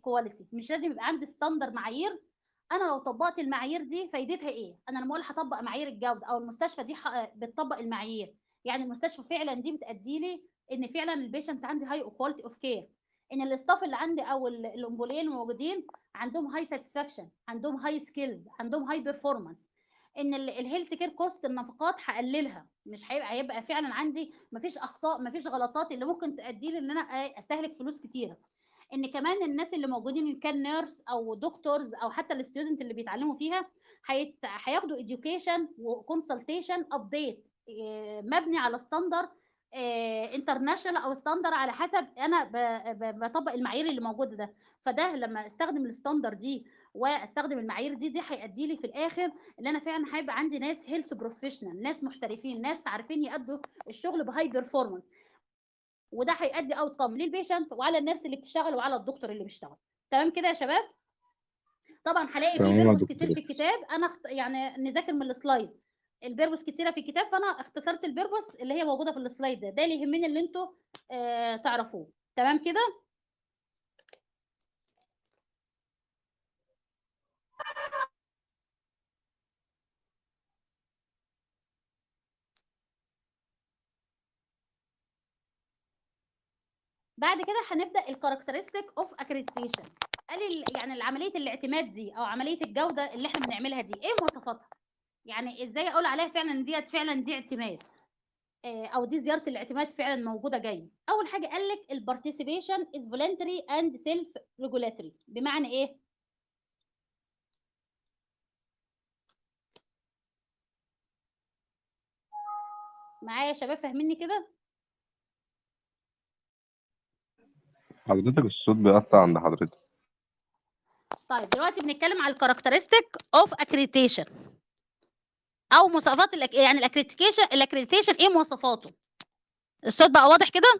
كواليتي مش لازم يبقى عندي ستاندر معايير انا لو طبقت المعايير دي فايدتها ايه انا لما اقول هطبق معايير الجوده او المستشفى دي ح- بتطبق المعايير يعني المستشفى فعلا دي بتادي لي ان فعلا البيشنت عندي هاي كواليتي اوف كير ان الاستاف اللي عندي او ال- الامبوليه الموجودين عندهم هاي ساتسفاكشن عندهم هاي سكيلز عندهم هاي بيرفورمانس ان الهيلث كير كوست النفقات هقللها مش هيبقى هيبقى فعلا عندي مفيش اخطاء مفيش غلطات اللي ممكن تؤدي لي ان انا إيه استهلك فلوس كتيره ان كمان الناس اللي موجودين ان كان نيرس او دكتورز او حتى الستودنت اللي بيتعلموا فيها هيت- هياخدوا education وكونسلتيشن ابديت مبني على ستاندر انترناشونال او ستاندر على حسب انا ب- ب- بطبق المعايير اللي موجوده ده فده لما استخدم الستاندر دي واستخدم المعايير دي دي هيؤدي لي في الاخر ان انا فعلا هيبقى عندي ناس هيلث بروفيشنال ناس محترفين ناس عارفين يأدوا الشغل بهاي بيرفورمانس وده هيؤدي اوت كم للبيشنت وعلى النيرس اللي بتشتغل وعلى الدكتور اللي بيشتغل تمام كده يا شباب طبعا هلاقي في تمام يا بيربوس دكتور. كتير في الكتاب انا اخت... يعني نذاكر من السلايد البيربوس كتيره في الكتاب فانا اختصرت البيربوس اللي هي موجوده في السلايد ده ده اللي يهمني اللي انتوا آه تعرفوه تمام كده بعد كده هنبدا الكاركترستيك اوف اكريديتيشن قال ال- يعني عمليه الاعتماد دي او عمليه الجوده اللي احنا بنعملها دي ايه مواصفاتها يعني ازاي اقول عليها فعلا ان ديت فعلا دي اعتماد آه، او دي زياره الاعتماد فعلا موجوده جايه اول حاجه قال لك البارتيسيبيشن از فولنتري اند سيلف ريجولاتوري بمعنى ايه معايا يا شباب فاهميني كده حضرتك الصوت بيقطع عند حضرتك طيب دلوقتي بنتكلم على الكاركترستيك اوف اكريديتيشن او مواصفات الأك... يعني الاكريديتيشن الاكريديتيشن ايه مواصفاته الصوت بقى واضح كده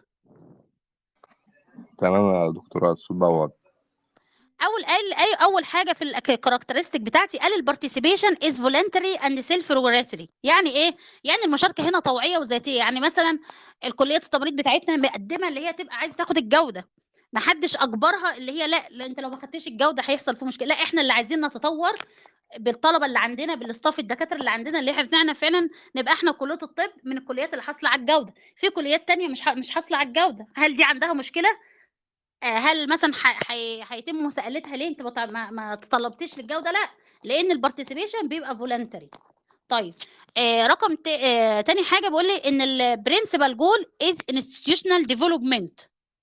تمام يا دكتورة الصوت بقى واضح اول قال اي اول حاجه في الكاركترستيك بتاعتي قال البارتيسيبيشن از فولنتري اند سيلف ريجولاتوري يعني ايه يعني المشاركه هنا طوعيه وذاتيه يعني مثلا الكليه التمريض بتاعتنا مقدمه اللي هي تبقى عايزه تاخد الجوده ما حدش اجبرها اللي هي لا, لا انت لو ما خدتش الجوده هيحصل في مشكله لا احنا اللي عايزين نتطور بالطلبه اللي عندنا بالاستاف الدكاتره اللي عندنا اللي احنا بتاعنا فعلا نبقى احنا كليه الطب من الكليات اللي حاصله على الجوده في كليات تانية مش ح- مش حاصله على الجوده هل دي عندها مشكله آه، هل مثلا ح- حي- هيتم مساءلتها ليه انت بتع- ما, ما تطلبتيش للجوده لا لان البارتيسيبيشن بيبقى فولنتري طيب آه رقم ت... آه تاني حاجه بقول لي ان البرنسبل جول از انستتيوشنال ديفلوبمنت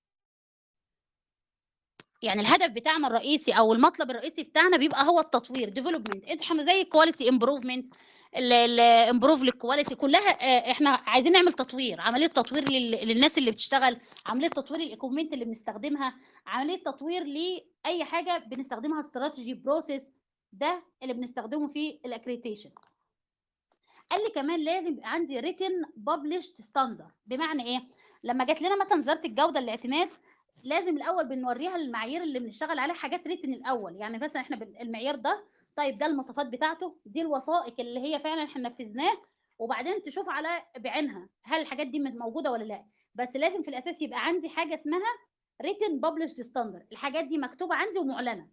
يعني الهدف بتاعنا الرئيسي او المطلب الرئيسي بتاعنا بيبقى هو التطوير ديفلوبمنت احنا زي كواليتي امبروفمنت الامبروف للكواليتي كلها آه، احنا عايزين نعمل تطوير عمليه تطوير لل- للناس اللي بتشتغل عمليه تطوير الايكوبمنت اللي بنستخدمها عمليه تطوير لاي حاجه بنستخدمها استراتيجي بروسيس ده اللي بنستخدمه في الاكريتيشن قال لي كمان لازم يبقى عندي written published standard بمعنى ايه لما جات لنا مثلا وزاره الجوده الاعتماد لازم الاول بنوريها المعايير اللي بنشتغل عليها حاجات ريتن الاول يعني مثلا احنا بن- المعيار ده طيب ده المواصفات بتاعته دي الوثائق اللي هي فعلا احنا نفذناه وبعدين تشوف على بعينها هل الحاجات دي موجوده ولا لا بس لازم في الاساس يبقى عندي حاجه اسمها written published standard الحاجات دي مكتوبه عندي ومعلنه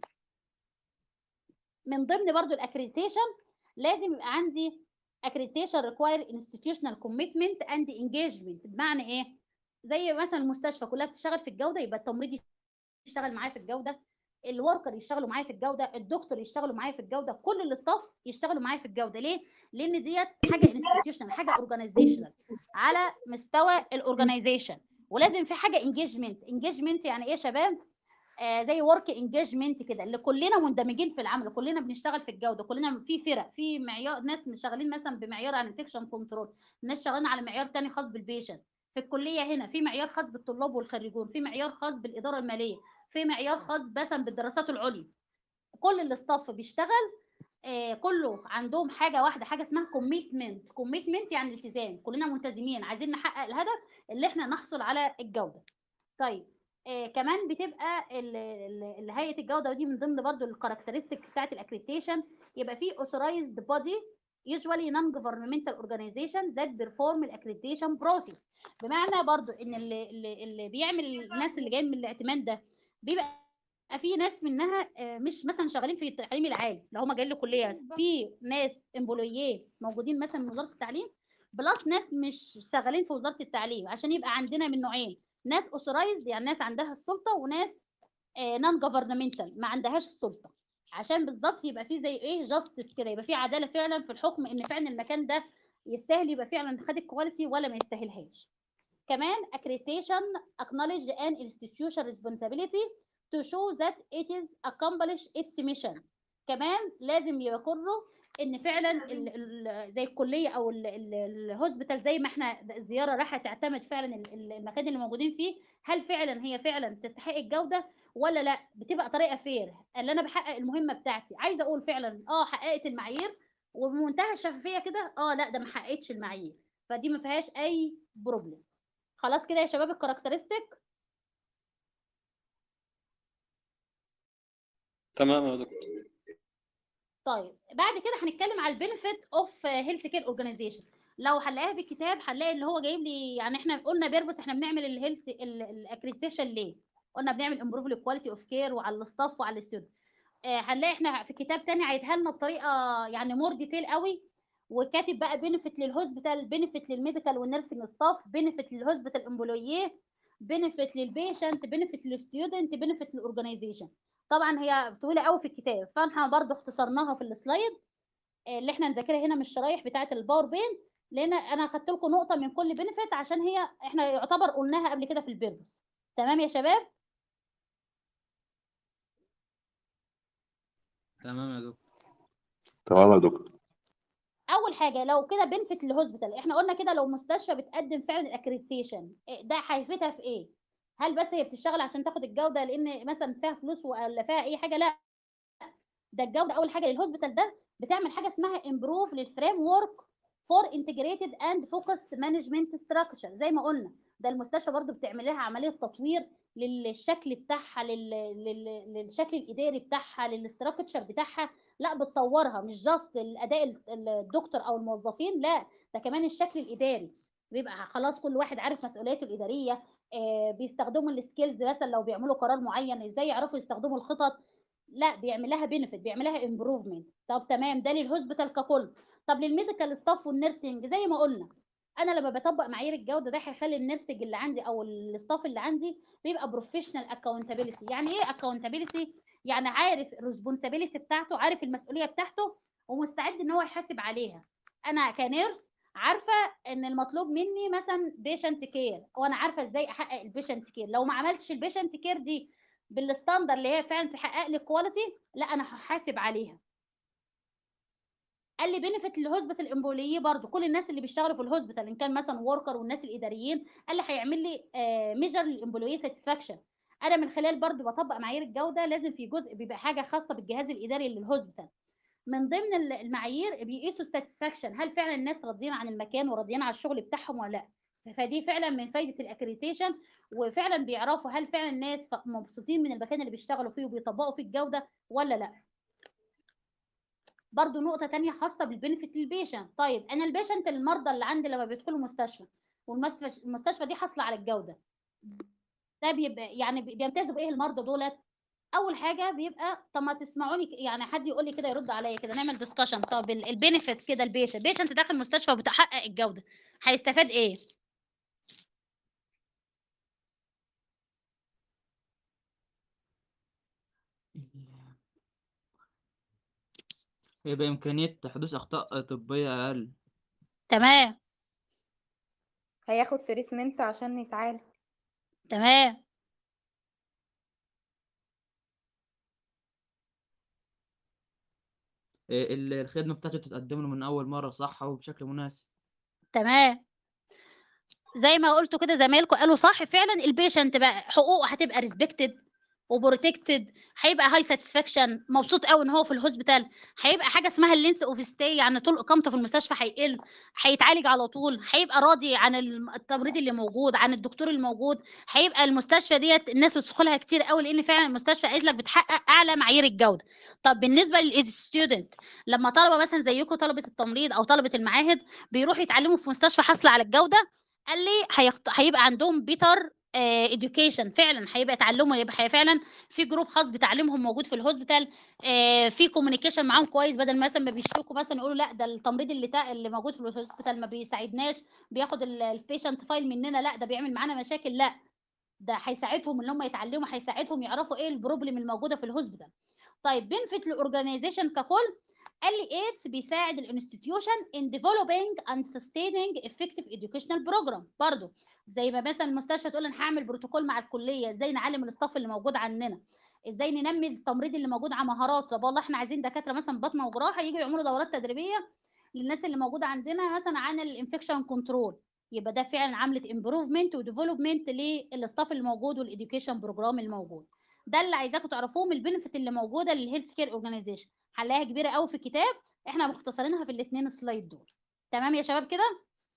من ضمن برضو الاكريديتيشن لازم يبقى عندي accreditation require institutional commitment and engagement بمعنى ايه زي مثلا المستشفى كلها بتشتغل في الجوده يبقى التمريض يشتغل معايا في الجوده الوركر يشتغلوا معايا في الجوده الدكتور يشتغلوا معايا في الجوده كل الاستاف يشتغلوا معايا في الجوده ليه لان ديت حاجه انستتيوشنال حاجه اورجانيزيشنال على مستوى الاورجانيزيشن ولازم في حاجه انجيجمنت انجيجمنت يعني ايه يا شباب آه زي ورك انجيجمنت كده اللي كلنا مندمجين في العمل كلنا بنشتغل في الجوده كلنا في فرق في معيار ناس شغالين مثلا بمعيار عن انفكشن كنترول ناس شغالين على معيار تاني خاص بالبيشنت في الكليه هنا في معيار خاص بالطلاب والخريجون في معيار خاص بالاداره الماليه في معيار خاص مثلا بالدراسات العليا كل الاستاف بيشتغل آه كله عندهم حاجه واحده حاجه اسمها كوميتمنت كوميتمنت يعني التزام كلنا ملتزمين عايزين نحقق الهدف اللي احنا نحصل على الجوده طيب آه كمان بتبقى ال- ال- ال- هيئه الجوده دي من ضمن برضو الكاركترستيك بتاعت الاكريديشن يبقى في authorized body usually non-governmental organization that perform accreditation process بمعنى برضو ان اللي, اللي, اللي بيعمل الناس اللي جايين من الاعتماد ده بيبقى في ناس منها آه، مش مثلا شغالين في التعليم العالي لو هم جايين لي كليه بس. في ناس امبلوييه موجودين مثلا من وزاره التعليم بلس ناس مش شغالين في وزاره التعليم عشان يبقى عندنا من نوعين ناس اوثرايزد يعني ناس عندها السلطه وناس نون جوفرنمنتال ما عندهاش السلطه عشان بالظبط يبقى في زي ايه جاستس كده يبقى في عداله فعلا في الحكم ان فعلا المكان ده يستاهل يبقى فعلا خد الكواليتي ولا ما يستاهلهاش كمان accreditation acknowledge an institution responsibility to show that it is accomplish its mission كمان لازم يقروا ان فعلا ال ال زي الكليه او ال- ال- الهوسبيتال زي ما احنا الزياره راح تعتمد فعلا ال- ال- المكان اللي موجودين فيه هل فعلا هي فعلا تستحق الجوده ولا لا بتبقى طريقه فير اللي انا بحقق المهمه بتاعتي عايزه اقول فعلا اه حققت المعايير وبمنتهى الشفافيه كده اه لا ده ما حققتش المعايير فدي ما فيهاش اي بروبلم خلاص كده يا شباب الكاركترستيك تمام يا دكتور طيب بعد كده هنتكلم على البينفيت اوف هيلث كير اورجانيزيشن لو هنلاقيها في الكتاب هنلاقي اللي هو جايب لي يعني احنا قلنا بيربس احنا بنعمل الهيلث الاكريديتيشن ليه قلنا بنعمل امبروف الكواليتي اوف كير وعلى الستاف وعلى الستودنت آه هنلاقي احنا في كتاب تاني عيدها لنا بطريقه يعني مور ديتيل قوي وكاتب بقى بينفيت للهوسبيتال بينفيت للميديكال والنيرسينج ستاف بينفيت للهوسبيتال امبلوييه بينفيت للبيشنت بينفيت للستودنت بينفيت للاورجانيزيشن طبعا هي طويله قوي في الكتاب فاحنا برضو اختصرناها في السلايد آه، اللي احنا نذاكرها هنا من الشرايح بتاعه الباور بين لان انا اخدت لكم نقطه من كل بنفيت عشان هي احنا يعتبر قلناها قبل كده في البيربس تمام يا شباب تمام يا دكتور تمام يا دكتور اول حاجه لو كده بنفيت الهوسبيتال احنا قلنا كده لو مستشفى بتقدم فعلا الاكريديتيشن ده هيفيدها في ايه هل بس هي بتشتغل عشان تاخد الجوده لان مثلا فيها فلوس ولا فيها اي حاجه لا ده الجوده اول حاجه للهوسبيتال ده بتعمل حاجه اسمها امبروف للفريم ورك فور انتجريتد اند فوكسد مانجمنت ستراكشر زي ما قلنا ده المستشفى برضو بتعمل لها عمليه تطوير للشكل بتاعها لل... لل... للشكل الاداري بتاعها للاستراكشر بتاعها لا بتطورها مش جاست الاداء ال- الدكتور او الموظفين لا ده كمان الشكل الاداري بيبقى خلاص كل واحد عارف مسؤولياته الاداريه آه بيستخدموا السكيلز مثلا لو بيعملوا قرار معين ازاي يعرفوا يستخدموا الخطط لا بيعمل لها بينفيت بيعمل لها امبروفمنت طب تمام ده للهوسبيتال ككل طب للميديكال ستاف والنيرسينج زي ما قلنا انا لما بطبق معايير الجوده ده هيخلي النيرسينج اللي عندي او الستاف اللي عندي بيبقى بروفيشنال اكاونتابيلتي يعني ايه اكاونتابيلتي يعني عارف الريسبونسابيلتي بتاعته عارف المسؤوليه بتاعته ومستعد ان هو يحاسب عليها انا كنيرس عارفه ان المطلوب مني مثلا بيشنت كير وانا عارفه ازاي احقق البيشنت كير لو ما عملتش البيشنت كير دي بالستاندر اللي هي فعلا تحقق لي كواليتي لا انا هحاسب عليها قال لي بينفيت للهوسبيتال امبوليه برضو كل الناس اللي بيشتغلوا في الهوسبيتال ان كان مثلا وركر والناس الاداريين قال لي هيعمل لي ميجر للامبوليه ساتسفاكشن انا من خلال برضو بطبق معايير الجوده لازم في جزء بيبقى حاجه خاصه بالجهاز الاداري للهوسبيتال من ضمن ال- المعايير بيقيسوا الساتسفاكشن هل فعلا الناس راضيين عن المكان وراضيين عن الشغل بتاعهم ولا لا فدي فعلا من فايده الاكريتيشن وفعلا بيعرفوا هل فعلا الناس ف- مبسوطين من المكان اللي بيشتغلوا فيه وبيطبقوا فيه الجوده ولا لا برضو نقطة تانية خاصة بالبنفيت للبيشنت طيب أنا البيشنت المرضى اللي عندي لما بيدخلوا مستشفى والمستشفى المستشفى دي حاصلة على الجودة ده بيبقى يعني بي- بيمتازوا بإيه المرضى دولت أول حاجة بيبقى طب ما تسمعوني ك- يعني حد يقول لي كده يرد عليا كده نعمل ديسكشن طب البنفيت كده البيشنت بيشنت داخل المستشفى وبتحقق الجودة هيستفاد إيه؟ يبقى إمكانية حدوث أخطاء طبية أقل تمام هياخد تريتمنت عشان يتعالج تمام إيه، ال- الخدمة بتاعته تتقدم له من أول مرة صح وبشكل مناسب تمام زي ما قلتوا كده زمايلكم قالوا صح فعلا البيشنت بقى حقوقه هتبقى ريسبكتد وبروتكتد هيبقى هاي ساتسفاكشن مبسوط قوي ان هو في الهوسبيتال هيبقى حاجه اسمها اللينس اوف ستاي يعني طول اقامته في المستشفى هيقل هيتعالج على طول هيبقى راضي عن الم- التمريض اللي موجود عن الدكتور الموجود هيبقى المستشفى ديت الناس بتدخلها كتير قوي لان فعلا المستشفى قالت لك بتحقق اعلى معايير الجوده طب بالنسبه للستودنت لما طلبه مثلا زيكم طلبه التمريض او طلبه المعاهد بيروحوا يتعلموا في مستشفى حاصله على الجوده قال لي هيخت... هيبقى عندهم بيتر education فعلا هيبقى تعلمهم يبقى هي فعلا في جروب خاص بتعليمهم موجود في الهوسبيتال آه، في كوميونيكيشن معاهم كويس بدل مثلا ما بيشتكوا مثلا يقولوا لا ده التمريض اللي تا... اللي موجود في الهوسبيتال ما بيساعدناش بياخد البيشنت فايل مننا لا ده بيعمل معانا مشاكل لا ده هيساعدهم ان هم يتعلموا هيساعدهم يعرفوا ايه البروبلم الموجوده في الهوسبيتال طيب بنفيت الاورجانيزيشن ككل قال لي ايدز بيساعد الانستتيوشن ان ديفلوبينج اند سستيننج افكتيف educational بروجرام برضه زي ما مثلا المستشفى تقول انا هعمل بروتوكول مع الكليه ازاي نعلم الاستاف اللي موجود عندنا ازاي ننمي التمريض اللي موجود على مهارات طب والله احنا عايزين دكاتره مثلا بطن وجراحه يجوا يعملوا دورات تدريبيه للناس اللي موجوده عندنا مثلا عن الانفكشن كنترول يبقى ده فعلا عملت امبروفمنت وديفلوبمنت للاستاف اللي موجود والاديوكيشن بروجرام الموجود ده اللي عايزاكم تعرفوه من البنفيت اللي موجوده للهيلث كير اورجانيزيشن هنلاقيها كبيره قوي في الكتاب احنا مختصرينها في الاثنين سلايد دول تمام يا شباب كده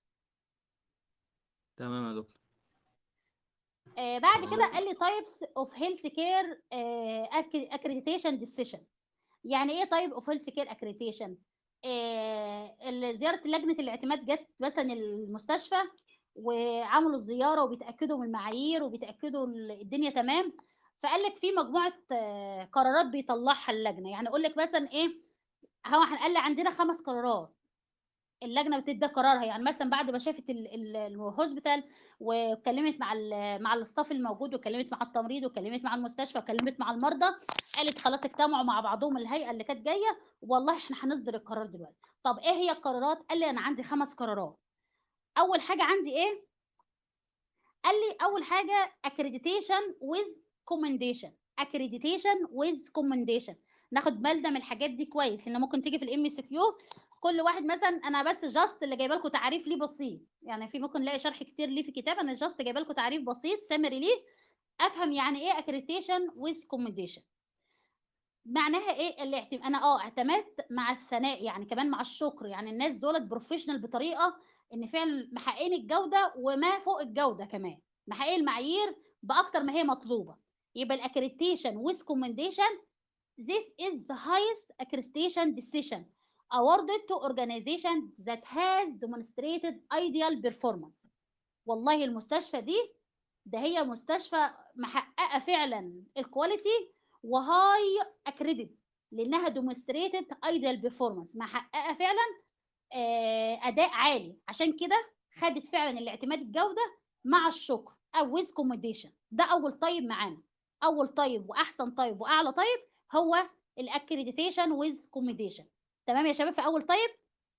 تمام يا دكتور آه بعد كده قال لي تايبس اوف هيلث كير اكريديتيشن ديسيشن يعني ايه تايب اوف هيلث كير اكريديتيشن زياره لجنه الاعتماد جت مثلا المستشفى وعملوا الزياره وبيتاكدوا من المعايير وبيتاكدوا ال- الدنيا تمام فقال لك في مجموعه آه، قرارات بيطلعها اللجنه يعني اقول لك مثلا ايه هو قال لي عندنا خمس قرارات اللجنه بتدي قرارها يعني مثلا بعد ما شافت ال- ال- الهوسبيتال واتكلمت مع ال مع الاستاف الموجود واتكلمت مع التمريض واتكلمت مع المستشفى واتكلمت مع المرضى قالت خلاص اجتمعوا مع بعضهم الهيئه اللي كانت جايه والله احنا هنصدر القرار دلوقتي طب ايه هي القرارات قال لي انا عندي خمس قرارات اول حاجه عندي ايه قال لي اول حاجه accreditation with commendation accreditation with commendation ناخد بالنا من الحاجات دي كويس لان ممكن تيجي في الام اس كيو كل واحد مثلا انا بس جاست اللي جايبه لكم تعريف ليه بسيط يعني في ممكن نلاقي شرح كتير ليه في كتاب انا جاست جايبه لكم تعريف بسيط سمري ليه افهم يعني ايه accreditation with commendation معناها ايه الاعتماد انا اه اعتمدت مع الثناء يعني كمان مع الشكر يعني الناس دولت بروفيشنال بطريقه ان فعلا محققين الجوده وما فوق الجوده كمان محققين المعايير باكتر ما هي مطلوبه يبقى الاكريتيشن with commendation this is the highest accreditation decision awarded to organization that has demonstrated ideal performance والله المستشفى دي ده هي مستشفى محققه فعلا الكواليتي وهاي اكريدت لانها demonstrated ideal performance محققه فعلا آه، اداء عالي عشان كده خدت فعلا الاعتماد الجوده مع الشكر او with commendation ده اول طيب معانا اول طيب واحسن طيب واعلى طيب هو الاكريديتيشن with commendation تمام يا شباب في اول طيب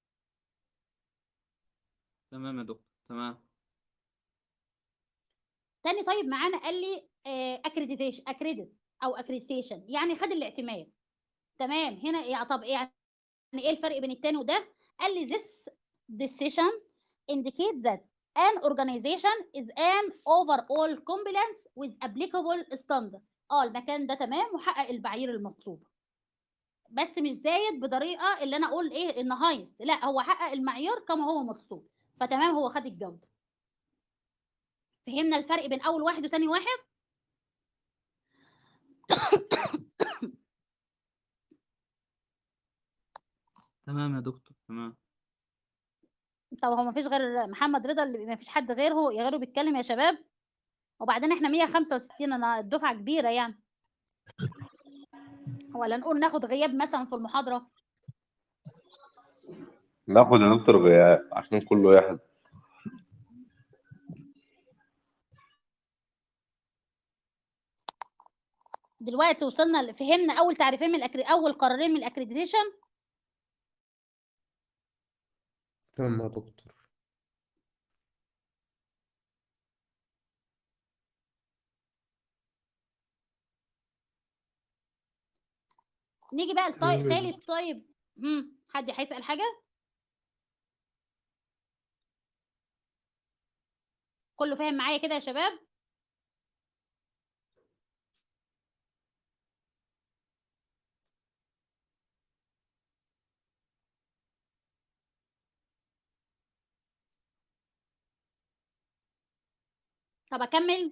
تمام يا دكتور تمام تاني طيب معانا قال لي اكريديتيشن اكريديت او اكريديتيشن يعني خد الاعتماد تمام هنا يعني طب ايه يعني ايه الفرق بين التاني وده قال لي this decision indicates that an organization is an overall compliance with applicable standard اه المكان ده تمام وحقق المعايير المطلوبه بس مش زايد بطريقه اللي انا اقول ايه ان هايست لا هو حقق المعيار كما هو مطلوب فتمام هو خد الجوده فهمنا الفرق بين اول واحد وتاني واحد تمام يا دكتور تمام طب هو مفيش غير محمد رضا اللي مفيش حد غيره غيره بيتكلم يا شباب وبعدين احنا 165 انا الدفعه كبيره يعني ولا نقول ناخد غياب مثلا في المحاضره ناخد يا دكتور غياب عشان كله يحضر دلوقتي وصلنا ل- فهمنا اول تعريفين من الأكري... اول قرارين من الاكريديتيشن تمام يا دكتور نيجي بقى تمام لطيب يا تالت طيب امم حد هيسأل حاجه كله فاهم معايا كده يا شباب طب اكمل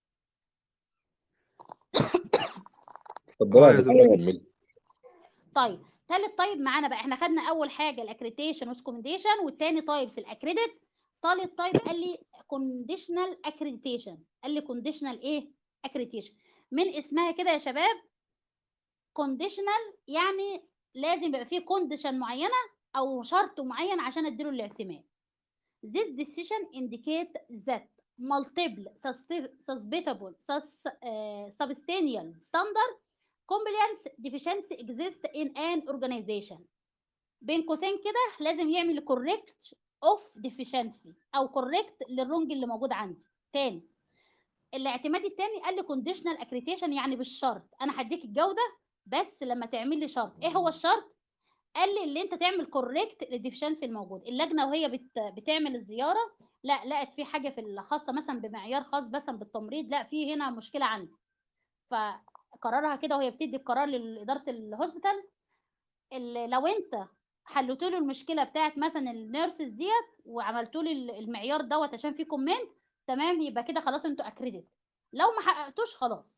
اتفضل آه يا يا دكتور دكتور. كملي طيب تالت طيب معانا بقى احنا خدنا اول حاجه الاكريتيشن والكومنديشن والتاني تايبس الاكريديت تالت طيب قال لي conditional accreditation قال لي conditional ايه accreditation من اسمها كده يا شباب conditional يعني لازم يبقى فيه condition معينة أو شرط معين عشان أديله الاعتماد This decision indicate that multiple suspe- suspectable sus, uh, substantial standard compliance deficiency exist in an organization بين قوسين كده لازم يعمل correct of deficiency او correct للرونج اللي موجود عندي تاني الاعتماد التاني قال لي conditional accreditation يعني بالشرط انا هديك الجودة بس لما تعمل لي شرط ايه هو الشرط قال لي اللي انت تعمل كوريكت للديفشنسي الموجود اللجنه وهي بت... بتعمل الزياره لا لقت في حاجه في الخاصه مثلا بمعيار خاص مثلا بالتمريض لا في هنا مشكله عندي فقرارها كده وهي بتدي القرار لاداره الهوسبيتال اللي لو انت حلتوا له المشكله بتاعت مثلا النيرسز ديت وعملتوا لي المعيار دوت عشان في كومنت تمام يبقى كده خلاص انتوا اكريدت لو ما حققتوش خلاص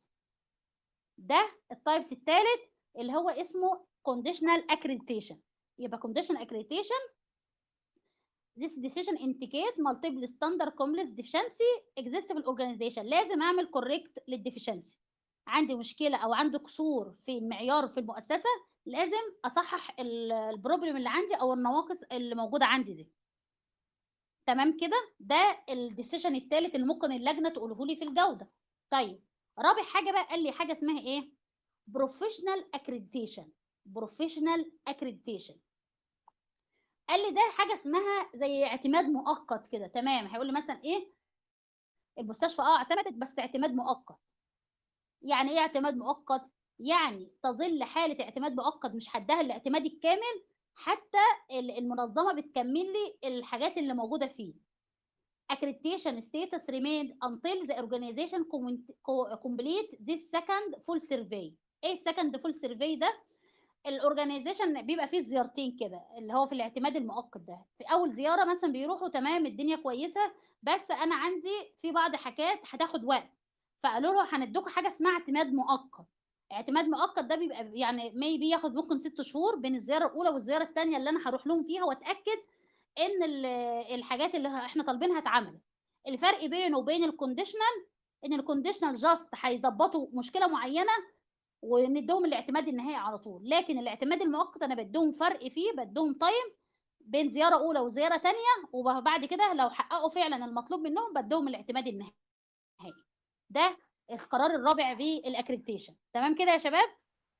ده التايبس الثالث اللي هو اسمه conditional accreditation يبقى conditional accreditation this decision indicate multiple standard complex deficiency exist في الاورجانيزيشن لازم اعمل correct للديفيشنسي عندي مشكله او عندي قصور في المعيار في المؤسسه لازم اصحح ال- البروبلم اللي عندي او النواقص اللي موجوده عندي دي تمام كده ده الديسيشن الثالث اللي ممكن اللجنه تقوله لي في الجوده طيب رابع حاجه بقى قال لي حاجه اسمها ايه بروفيشنال اكريديتيشن بروفيشنال اكريديتيشن قال لي ده حاجه اسمها زي اعتماد مؤقت كده تمام هيقول لي مثلا ايه المستشفى اه اعتمدت بس اعتماد مؤقت يعني ايه اعتماد مؤقت يعني تظل حاله اعتماد مؤقت مش هديها الاعتماد الكامل حتى ال- المنظمه بتكمل لي الحاجات اللي موجوده فيه accreditation status remained until the organization commen- co- complete this second full survey ايه السكند فول سيرفي ده الاورجانيزيشن بيبقى فيه زيارتين كده اللي هو في الاعتماد المؤقت ده في اول زياره مثلا بيروحوا تمام الدنيا كويسه بس انا عندي في بعض حاجات هتاخد وقت فقالوا له هندوكوا حاجه اسمها اعتماد مؤقت اعتماد مؤقت ده بيبقى يعني ميبي ياخد ممكن ست شهور بين الزياره الاولى والزياره الثانيه اللي انا هروح لهم فيها واتاكد ان ال- الحاجات اللي احنا طالبينها اتعملت الفرق بينه وبين الكونديشنال ان الكونديشنال جاست هيظبطوا مشكله معينه ونديهم الاعتماد النهائي على طول لكن الاعتماد المؤقت انا بديهم فرق فيه بديهم تايم بين زياره اولى وزياره تانية وبعد كده لو حققوا فعلا المطلوب منهم بديهم الاعتماد النهائي ده القرار الرابع في الاكريديتيشن تمام كده يا شباب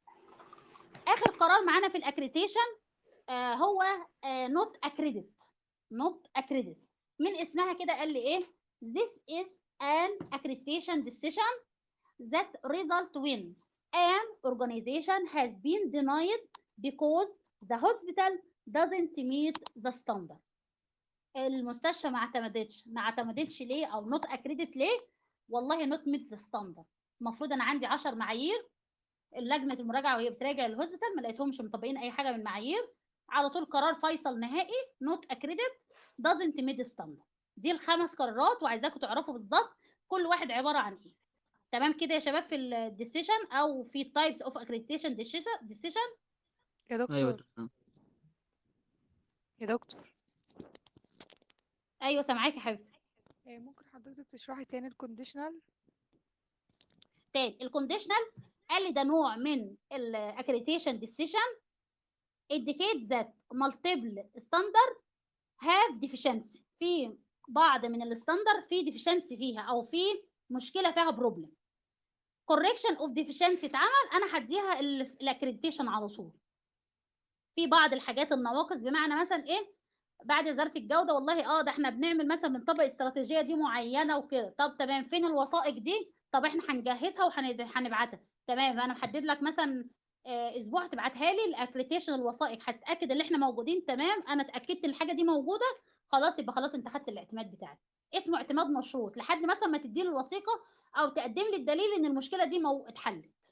اخر قرار معانا في الاكريديتيشن آه هو نوت اكريديت نوت اكريديت من اسمها كده قال لي ايه this is an accreditation decision that result when an organization has been denied because the hospital doesn't meet the standard المستشفى ما اعتمدتش ما اعتمدتش ليه او نوت اكريدت ليه والله نوت ميت ذا ستاندرد المفروض انا عندي 10 معايير لجنه المراجعه وهي بتراجع الهوسبيتال ما لقيتهمش مطبقين اي حاجه من المعايير على طول قرار فيصل نهائي نوت اكريدت doesn't meet ستاندرد دي الخمس قرارات وعايزاكم تعرفوا بالظبط كل واحد عباره عن ايه تمام كده يا شباب في الديسيشن او في تايبس اوف اكريديتيشن ديسيشن يا دكتور ايوه تمام. يا دكتور ايوه سامعاكي يا حبيبتي إيه، ممكن حضرتك تشرحي تاني الكونديشنال تاني الكونديشنال قال لي ده نوع من الاكريديتيشن ديسيشن indicate that multiple standard have deficiency في بعض من الستاندر في deficiency فيها او في مشكله فيها بروبلم correction of deficiency اتعمل انا هديها الاكريديتيشن على طول في بعض الحاجات النواقص بمعنى مثلا ايه بعد وزاره الجوده والله اه ده احنا بنعمل مثلا بنطبق الاستراتيجيه دي معينه وكده طب تمام فين الوثائق دي طب احنا هنجهزها وهنبعتها تمام انا محدد لك مثلا آه، اسبوع تبعتها لي الاكريتيشن الوثائق هتاكد ان احنا موجودين تمام انا اتاكدت ان الحاجه دي موجوده خلاص يبقى خلاص انت خدت الاعتماد بتاعك اسمه اعتماد مشروط لحد مثلا ما تدي لي الوثيقه او تقدم لي الدليل ان المشكله دي مو... اتحلت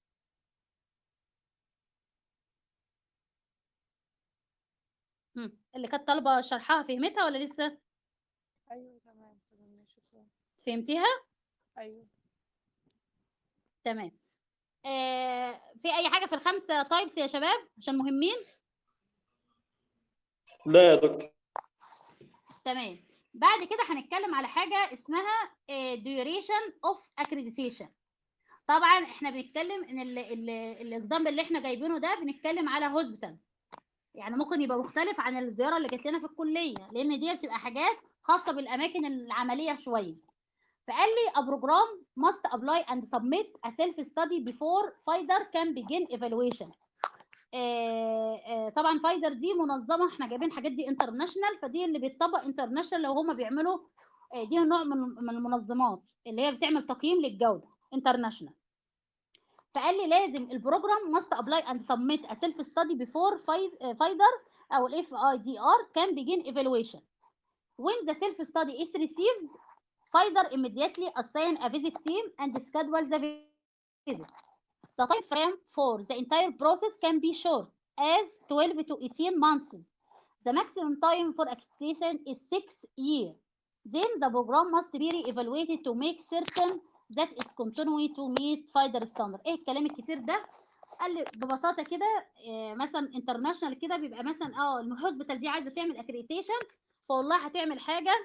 هم، اللي كانت طالبه شرحها فهمتها ولا لسه ايوه تمام تمام شكرا فهمتيها ايوه تمام آه في اي حاجه في الخمسه تايبس يا شباب عشان مهمين لا يا دكتور تمام بعد كده هنتكلم على حاجه اسمها duration of accreditation طبعا احنا بنتكلم ان الاكزامبل اللي احنا جايبينه ده بنتكلم على هوسبيتال يعني ممكن يبقى مختلف عن الزياره اللي جات لنا في الكليه لان دي بتبقى حاجات خاصه بالاماكن العمليه شويه فقال لي a program must apply and submit a self study before FIDER can begin evaluation آه، آه، طبعا فايدر دي منظمه احنا جايبين الحاجات دي انترناشونال فدي اللي بيتطبق انترناشونال لو هم بيعملوا آه، دي نوع من من المنظمات اللي هي بتعمل تقييم للجوده انترناشونال فقال لي لازم البروجرام must apply and submit a self study before FIDER او ال FIDR can begin evaluation when the self study is received FIDER immediately assign a visit team and schedule the visit the time frame for the entire process can be short as 12 to 18 months. The maximum time for accreditation is 6 years. Then the program must be re-evaluated to make certain that it's continue to meet FIDER standard. ايه الكلام الكتير ده؟ قال لي ببساطه كده إيه مثلا انترناشونال كده بيبقى مثلا اه الهوسبيتال دي عايزه تعمل اكريتيشن فوالله هتعمل حاجه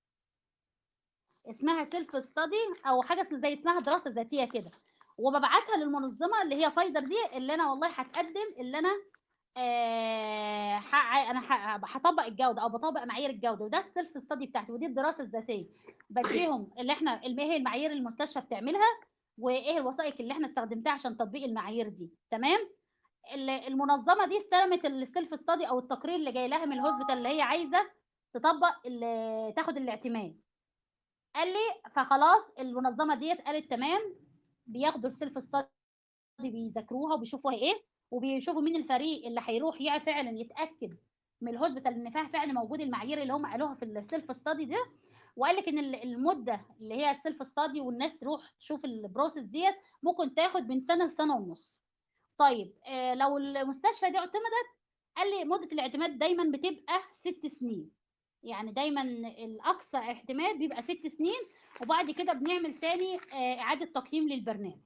اسمها سيلف ستادي او حاجه زي اسمها دراسه ذاتيه كده وببعتها للمنظمه اللي هي فايدر دي اللي انا والله هتقدم اللي انا آه ح- انا ح- هطبق الجوده او بطبق معايير الجوده وده السيلف ستادي بتاعتي ودي الدراسه الذاتيه بديهم اللي احنا اللي هي المعايير اللي المستشفى بتعملها وايه الوثائق اللي احنا استخدمتها عشان تطبيق المعايير دي تمام ال- المنظمه دي استلمت السيلف ستادي او التقرير اللي جاي لها من الهوسبيتال اللي هي عايزه تطبق ال- تاخد الاعتماد قال لي فخلاص المنظمه ديت قالت تمام بياخدوا السيلف ستادي بيذاكروها وبيشوفوها ايه وبيشوفوا مين الفريق اللي هيروح يعني فعلا يتاكد من الهوسبيتال ان فيها فعلا موجود المعايير اللي هم قالوها في السيلف ستادي ده وقال لك ان ال- المده اللي هي السيلف ستادي والناس تروح تشوف البروسيس ديت ممكن تاخد من سنه لسنه ونص طيب آه لو المستشفى دي اعتمدت قال لي مده الاعتماد دايما بتبقى ست سنين يعني دايما الاقصى اعتماد بيبقى ست سنين وبعد كده بنعمل تاني آه، اعاده تقييم للبرنامج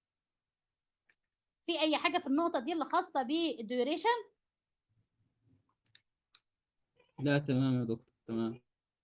في اي حاجه في النقطه دي اللي خاصه بالديوريشن لا تمام يا دكتور تمام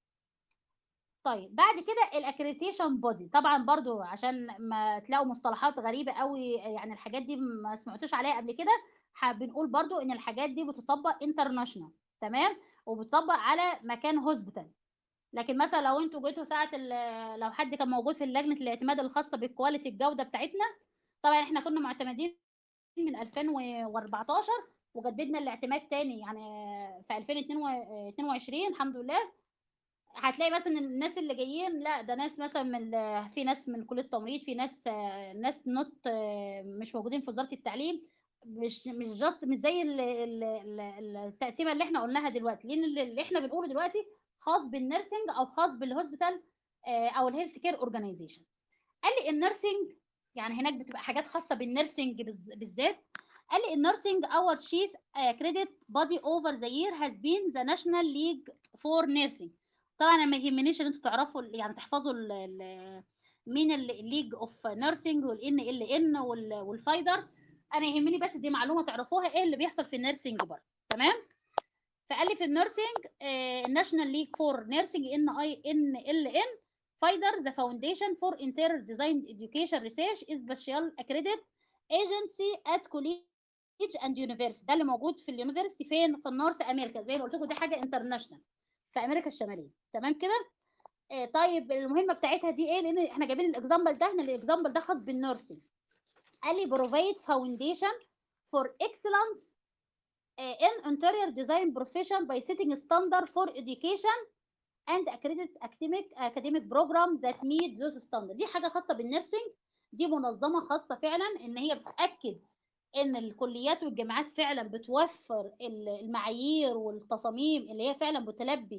طيب بعد كده الاكريتيشن بودي طبعا برضو عشان ما تلاقوا مصطلحات غريبه قوي يعني الحاجات دي ما سمعتوش عليها قبل كده ح- بنقول برضو ان الحاجات دي بتطبق انترناشونال تمام وبتطبق على مكان هوسبيتال لكن مثلا لو انتوا جيتوا ساعه ال- لو حد كان موجود في لجنه الاعتماد الخاصه بالكواليتي الجوده بتاعتنا طبعا احنا كنا معتمدين من 2014 وجددنا الاعتماد تاني يعني في 2022 الحمد لله هتلاقي مثلا إن الناس اللي جايين لا ده ناس مثلا من ال- في ناس من كليه التمريض في ناس آه، ناس نوت آه، مش موجودين في وزاره التعليم مش مش جاست مش زي ال- ال- ال- التقسيمه اللي احنا قلناها دلوقتي لان اللي اللي احنا بنقوله دلوقتي خاص بالنيرسينج او خاص بالهوسبيتال آه، او الهيلث كير اورجانيزيشن قال لي النيرسينج يعني هناك بتبقى حاجات خاصه بالنيرسينج بالز- بالذات قال لي النيرسينج اور تشيف كريدت بودي اوفر ذا يير هاز بين ذا ناشونال ليج فور نيرسينج طبعا أنا ما يهمنيش ان انتوا تعرفوا ال- يعني تحفظوا ال- ال- مين الليج اوف نيرسينج والان ال ان والفايدر انا يهمني بس دي معلومه تعرفوها ايه اللي بيحصل في النيرسينج برضه تمام فقال لي في النيرسينج الناشونال ليج فور نيرسينج ان اي ان ال ان فايدر ذا فاونديشن فور انتيريور ديزاين اديوكيشن ريسيرش از سبيشال اكريديت ايجنسي ات كوليج اند يونيفرسيتي ده اللي موجود في اليونيفرسيتي فين في النورث امريكا زي ما قلت لكم دي حاجه انترناشونال في امريكا الشماليه تمام كده آه طيب المهمه بتاعتها دي ايه لان احنا جايبين الاكزامبل ده احنا الاكزامبل ده خاص بالنيرسينج قال لي provide foundation for excellence uh, in interior design profession by setting standard for education and accredited academic academic program that meet those standards دي حاجه خاصه بالنيرسينج دي منظمه خاصه فعلا ان هي بتاكد ان الكليات والجامعات فعلا بتوفر ال- المعايير والتصاميم اللي هي فعلا بتلبي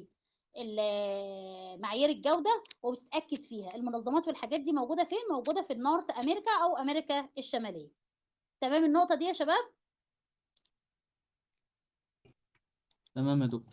ال- معايير الجوده وبتتاكد فيها المنظمات والحاجات دي موجوده فين موجوده في النورث امريكا او امريكا الشماليه تمام النقطه دي يا شباب تمام يا دكتور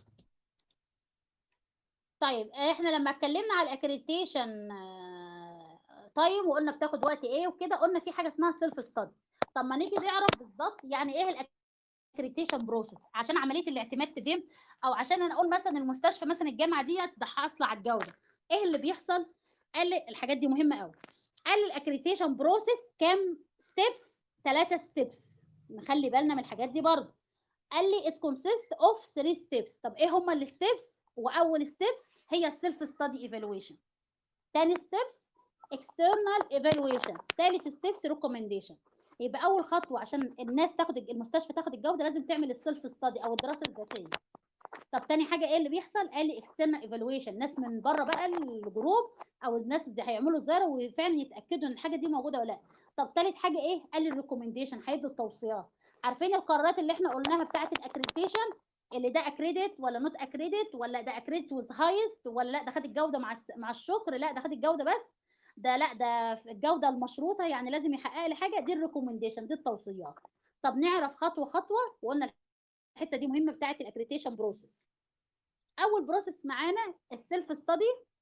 طيب احنا لما اتكلمنا على الاكريديشن تايم وقلنا بتاخد وقت ايه وكده قلنا في حاجه اسمها سيلف ستادي طب ما نيجي نعرف بالظبط يعني ايه الاكريتيشن بروسيس عشان عمليه الاعتماد تتم او عشان انا اقول مثلا المستشفى مثلا الجامعه ديت ده حاصله على الجوده ايه اللي بيحصل قال لي الحاجات دي مهمه قوي قال لي الاكريتيشن بروسيس كام ستيبس ثلاثه ستيبس نخلي بالنا من الحاجات دي برضه قال لي is consist of three steps طب ايه هما الستيبس واول ستيبس هي السيلف ستادي ايفالويشن تاني ستيبس external evaluation تالت ستيبس ريكومنديشن يبقى اول خطوه عشان الناس تاخد المستشفى تاخد الجوده لازم تعمل السيلف ستادي او الدراسه الذاتيه طب تاني حاجه ايه اللي بيحصل قال لي external evaluation ناس من بره بقى الجروب او الناس اللي هيعملوا زياره وفعلا يتاكدوا ان الحاجه دي موجوده ولا لا طب تالت حاجه ايه قال لي الريكومنديشن هيدوا التوصيات عارفين القرارات اللي احنا قلناها بتاعه الاكريديشن اللي ده اكريديت ولا نوت اكريديت ولا ده اكريديت وذ هايست ولا لا ده خد الجوده مع الس- مع الشكر لا ده خد الجوده بس ده لا ده في الجوده المشروطه يعني لازم يحقق لي حاجه دي الريكومنديشن دي التوصيات طب نعرف خطوه خطوه وقلنا الحته دي مهمه بتاعه الاكريديشن بروسيس اول بروسيس معانا السيلف ستادي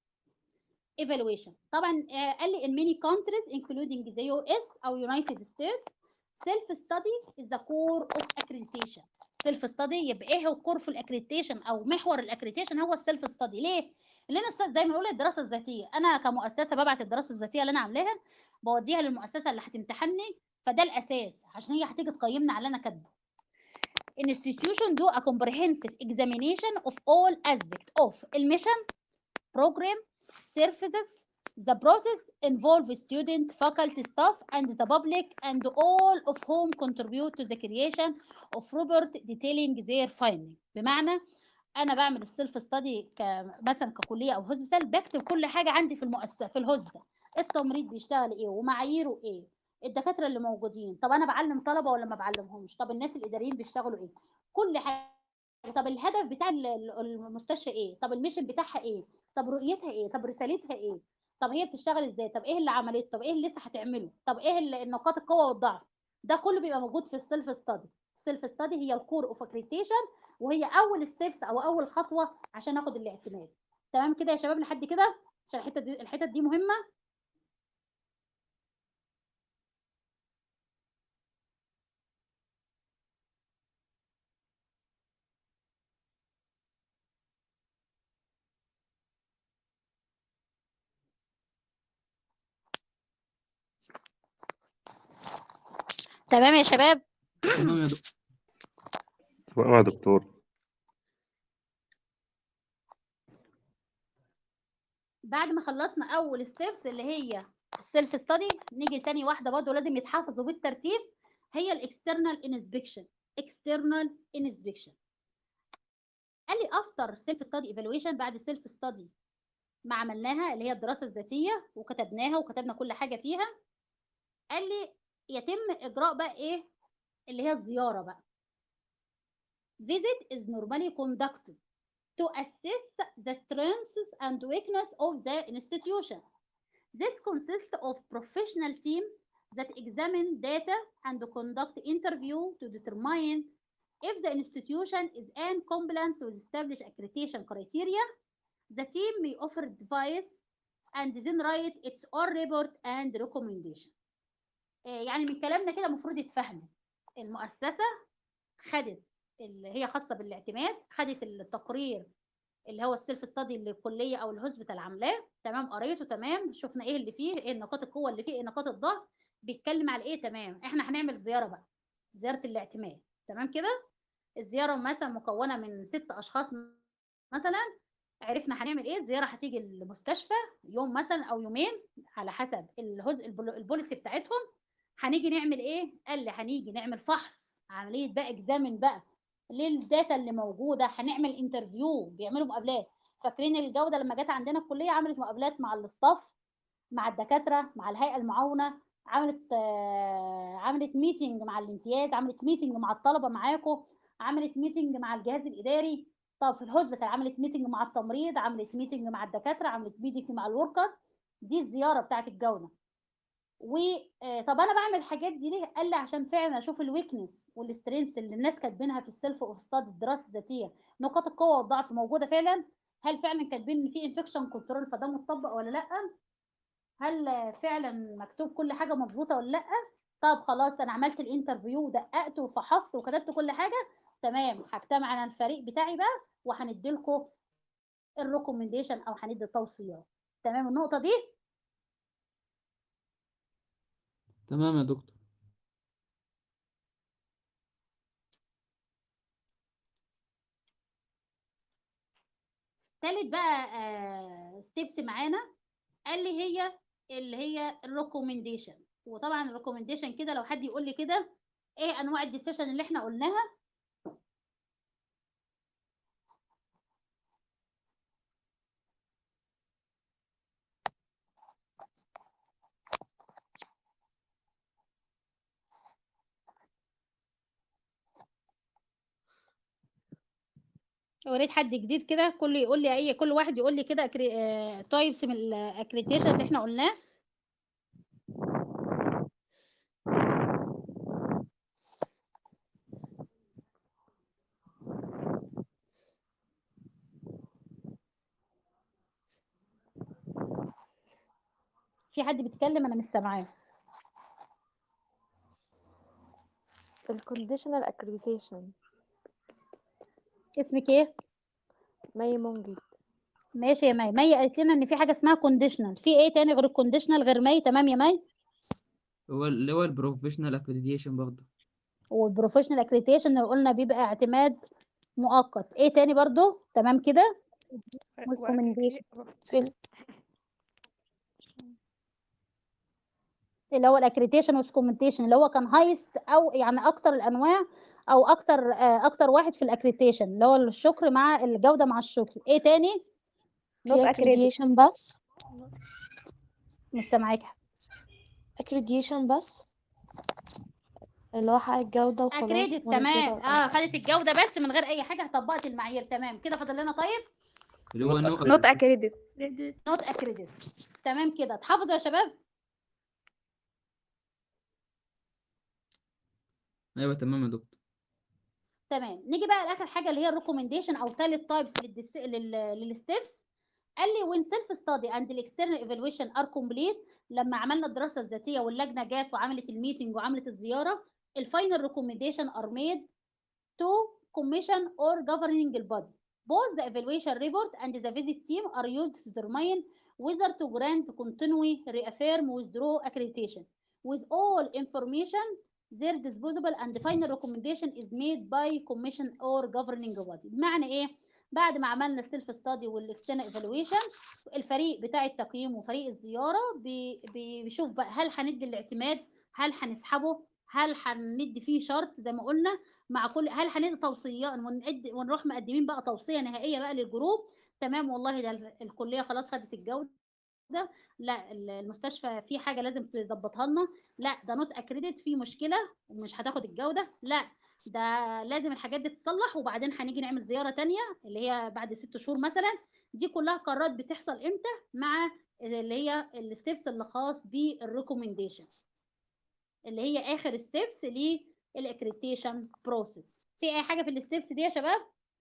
ايفالويشن طبعا آه، قال لي in many countries including the US او United States self study is the core of accreditation self study يبقى ايه هو الكور في الاكريديشن او محور الاكريديشن هو السيلف ستادي ليه لان الس- زي ما بنقول الدراسه الذاتيه انا كمؤسسه ببعت الدراسه الذاتيه اللي انا عاملاها بوديها للمؤسسه اللي هتمتحني فده الاساس عشان هي هتيجي تقيمنا على اللي انا كاتبه institution do a comprehensive examination of all aspects of الmission program services the process involve student faculty staff and the public and all of whom contribute to the creation of report detailing their finding بمعنى انا بعمل السيلف ستادي مثلا ككليه او هوسبيتال بكتب كل حاجه عندي في المؤسسه في الهوسبيتال التمريض بيشتغل ايه ومعاييره ايه الدكاتره اللي موجودين طب انا بعلم طلبه ولا ما بعلمهمش طب الناس الاداريين بيشتغلوا ايه كل حاجه طب الهدف بتاع ال- ال- المستشفى ايه طب الميشن بتاعها ايه طب رؤيتها ايه طب رسالتها ايه طب هي بتشتغل ازاي طب ايه اللي عملته طب ايه اللي لسه هتعمله طب ايه ال- النقاط القوه والضعف ده كله بيبقى موجود في السيلف ستادي السيلف ستادي هي الكور اوف اكريتيشن وهي اول ستيبس او اول خطوه عشان اخد الاعتماد تمام كده يا شباب لحد كده عشان الحته دي الحتت دي مهمه تمام يا شباب تمام يا دكتور تمام يا دكتور بعد ما خلصنا اول ستيبس اللي هي السيلف ستادي نيجي تاني واحده برضه لازم يتحفظوا بالترتيب هي الاكسترنال انسبكشن اكسترنال انسبكشن قال لي افتر سيلف ستادي ايفالويشن بعد السيلف ستادي ما عملناها اللي هي الدراسه الذاتيه وكتبناها وكتبنا كل حاجه فيها قال لي يتم اجراء بقى ايه اللي هي الزياره بقى visit is normally conducted to assess the strengths and weakness of the institution. This consists of professional team that examine data and conduct interview to determine if the institution is in compliance with established accreditation criteria. The team may offer advice and then write its own report and recommendation. آه، يعني من كلامنا كده المفروض يتفهم المؤسسة خدت اللي هي خاصة بالاعتماد خدت التقرير اللي هو السيلف ستادي اللي الكليه او الهوسبيتال عاملاه تمام قريته تمام شفنا ايه اللي فيه ايه نقاط القوه اللي فيه ايه نقاط الضعف بيتكلم على ايه تمام احنا هنعمل زياره بقى زياره الاعتماد تمام كده الزياره مثلا مكونه من ست اشخاص مثلا عرفنا هنعمل ايه الزياره هتيجي المستشفى يوم مثلا او يومين على حسب الهز... البول- البوليسي بتاعتهم هنيجي نعمل ايه قال لي هنيجي نعمل فحص عمليه بقى اكزامن بقى للداتا اللي موجوده هنعمل انترفيو بيعملوا مقابلات فاكرين الجوده لما جت عندنا الكليه عملت مقابلات مع الاستاف مع الدكاتره مع الهيئه المعاونه عملت آه، عملت ميتنج مع الامتياز عملت ميتنج مع الطلبه معاكم عملت ميتنج مع الجهاز الاداري طب في الهوسبيتال عملت ميتنج مع التمريض عملت ميتنج مع الدكاتره عملت ميتنج مع الوركر دي الزياره بتاعت الجوده وطب انا بعمل الحاجات دي ليه قال لي عشان فعلا اشوف الويكنس والسترينث اللي الناس كاتبينها في السيلف اوف ستادي الدراسه الذاتيه نقاط القوه والضعف موجوده فعلا هل فعلا كاتبين ان في انفكشن كنترول فده متطبق ولا لا هل فعلا مكتوب كل حاجه مظبوطه ولا لا طب خلاص انا عملت الانترفيو ودققت وفحصت وكتبت كل حاجه تمام هجتمع انا الفريق بتاعي بقى وهندي لكم الريكومنديشن او هندي التوصيات تمام النقطه دي تمام يا دكتور تالت بقى ستيبس معانا قال لي هي اللي هي الريكومنديشن وطبعا الريكومنديشن كده لو حد يقول لي كده ايه انواع الديسيشن اللي احنا قلناها وريت حد جديد كده كل يقول لي اي كل واحد يقول لي كده تايبس من الاكريتيشن اللي احنا قلناه في حد بيتكلم انا مش سامعاه الكونديشنال اكريديتيشن اسمك ايه مي منجد ماشي يا مي مي قالت لنا ان في حاجه اسمها كونديشنال في ايه تاني غير الكونديشنال غير مي تمام يا مي هو اللي هو البروفيشنال اكريديشن برضه والبروفيشنال اكريديشن اللي قلنا بيبقى اعتماد مؤقت ايه تاني برضو تمام كده recommendation. اللي هو الاكريديشن والسكومنتيشن اللي هو كان هايست او يعني اكتر الانواع او اكتر آه، اكتر واحد في الاكريديشن اللي هو الشكر مع الجوده مع الشكر ايه تاني not accreditation بس مش سامعاك accreditation بس اللي هو حق الجودة وخلاص اكريديت ولا تمام كده؟ اه خدت الجوده بس من غير اي حاجه طبقت المعايير تمام كده فاضل لنا طيب اللي هو نوع not accredited نوت اكريديت تمام كده اتحفظوا يا شباب ايوه تمام يا دكتور تمام نيجي بقى لاخر حاجه اللي هي الريكومنديشن او ثالث تايبس للستبس قال لي when self study and the external evaluation are complete لما عملنا الدراسه الذاتيه واللجنه جات وعملت الميتنج وعملت الزياره الفاينل ريكومنديشن are made to commission or governing body both the evaluation report and the visit team are used to determine whether to grant continue reaffirm withdraw accreditation with all information their disposable and the final recommendation is made by commission or governing body بمعنى ايه بعد ما عملنا السيلف ستادي والاكسترنال ايفالويشن الفريق بتاع التقييم وفريق الزياره بي- بي- بيشوف بقى هل هندي الاعتماد هل هنسحبه هل هندي فيه شرط زي ما قلنا مع كل هل هندي توصيه ونقد ونروح مقدمين بقى توصيه نهائيه بقى للجروب تمام والله ده ال- الكليه خلاص خدت الجوده لا ال- المستشفى في حاجه لازم تظبطها لنا لا ده نوت اكريديت في مشكله ومش هتاخد الجوده لا ده لازم الحاجات دي تتصلح وبعدين هنيجي نعمل زياره تانية اللي هي بعد ست شهور مثلا دي كلها قرارات بتحصل امتى مع اللي هي الستبس اللي خاص بالريكومنديشن اللي هي اخر ستيبس للاكريديشن بروسيس في اي حاجه في الستبس دي يا شباب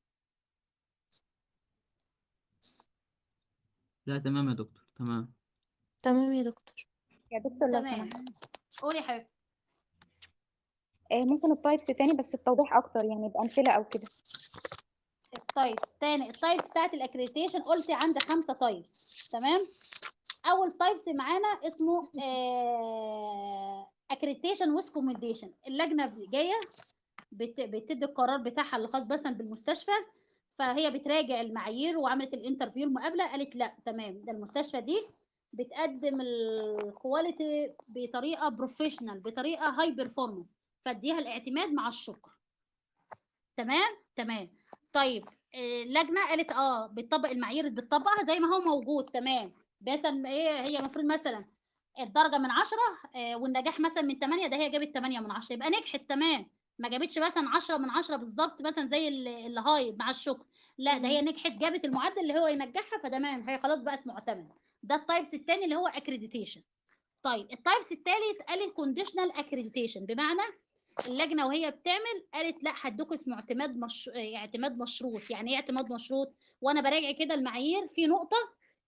لا تمام يا دكتور تمام تمام يا دكتور يا دكتور لو تمام سمحت قولي يا حبيبتي آه، ممكن التايبس تاني بس بتوضيح اكتر يعني بامثله او كده التايبس تاني التايبس بتاعت الاكريديشن قلت عندي خمسه تايبس تمام اول تايبس معانا اسمه اكريديشن ويز كومنديشن اللجنه جايه بت- بتدي القرار بتاعها اللي خاص مثلا بالمستشفى فهي بتراجع المعايير وعملت الانترفيو المقابله قالت لا تمام ده المستشفى دي بتقدم الكواليتي بطريقه بروفيشنال بطريقه هاي بيرفورمانس فاديها الاعتماد مع الشكر تمام تمام طيب آه، اللجنه قالت اه بتطبق المعايير بتطبقها زي ما هو موجود تمام مثلا ايه هي المفروض مثلا الدرجه من 10 آه، والنجاح مثلا من 8 ده هي جابت 8 من 10 يبقى نجحت تمام ما جابتش مثلا 10 من 10 بالظبط مثلا زي ال- اللي هاي مع الشكر لا ده هي نجحت جابت المعدل اللي هو ينجحها فتمام هي خلاص بقت معتمده ده التايبس الثاني اللي هو اكريديتيشن طيب التايبس الثالث قال الكونديشنال اكريديتيشن بمعنى اللجنه وهي بتعمل قالت لا هدوكوا اسمه اعتماد مش... اعتماد مشروط يعني ايه اعتماد مشروط وانا براجع كده المعايير في نقطه